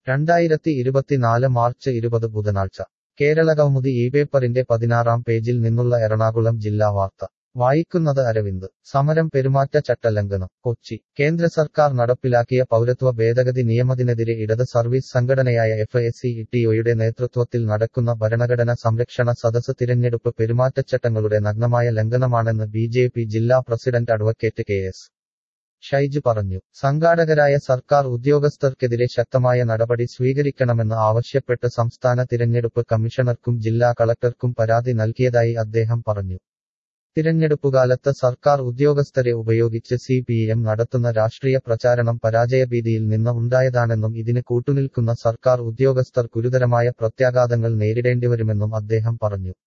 രണ്ടായിരത്തി ഇരുപത്തിനാല് മാർച്ച് ഇരുപത് ബുധനാഴ്ച കേരളകൗമുദി ഈ പേപ്പറിന്റെ പതിനാറാം പേജിൽ നിന്നുള്ള എറണാകുളം ജില്ലാ വാർത്ത വായിക്കുന്നത് അരവിന്ദ് സമരം പെരുമാറ്റച്ചട്ടലംഘനം കൊച്ചി കേന്ദ്ര സർക്കാർ നടപ്പിലാക്കിയ പൗരത്വ ഭേദഗതി നിയമത്തിനെതിരെ ഇടത് സർവീസ് സംഘടനയായ എഫ് എസ് സി ഇട്ടിഒയുടെ നേതൃത്വത്തിൽ നടക്കുന്ന ഭരണഘടന സംരക്ഷണ സദസ് തിരഞ്ഞെടുപ്പ് പെരുമാറ്റച്ചട്ടങ്ങളുടെ നഗ്നമായ ലംഘനമാണെന്ന് ബി ജെ പി ജില്ലാ president advocate K S Shaij പറഞ്ഞു സംഘാടകരായ സർക്കാർ ഉദ്യോഗസ്ഥർക്കെതിരെ ശക്തമായ നടപടി സ്വീകരിക്കണമെന്ന് ആവശ്യപ്പെട്ട് സംസ്ഥാന തിരഞ്ഞെടുപ്പ് കമ്മീഷണർക്കും ജില്ലാ കളക്ടർക്കും പരാതി നൽകിയതായി അദ്ദേഹം പറഞ്ഞു തിരഞ്ഞെടുപ്പുകാലത്ത് സർക്കാർ ഉദ്യോഗസ്ഥരെ ഉപയോഗിച്ച് സി പി എം നടത്തുന്ന രാഷ്ട്രീയ പ്രചാരണം പരാജയഭീതിയിൽ നിന്ന് ഉണ്ടായതാണെന്നും ഇതിന് കൂട്ടുനിൽക്കുന്ന സർക്കാർ ഉദ്യോഗസ്ഥർ ഗുരുതരമായ പ്രത്യാഘാതങ്ങൾ നേരിടേണ്ടിവരുമെന്നും അദ്ദേഹം പറഞ്ഞു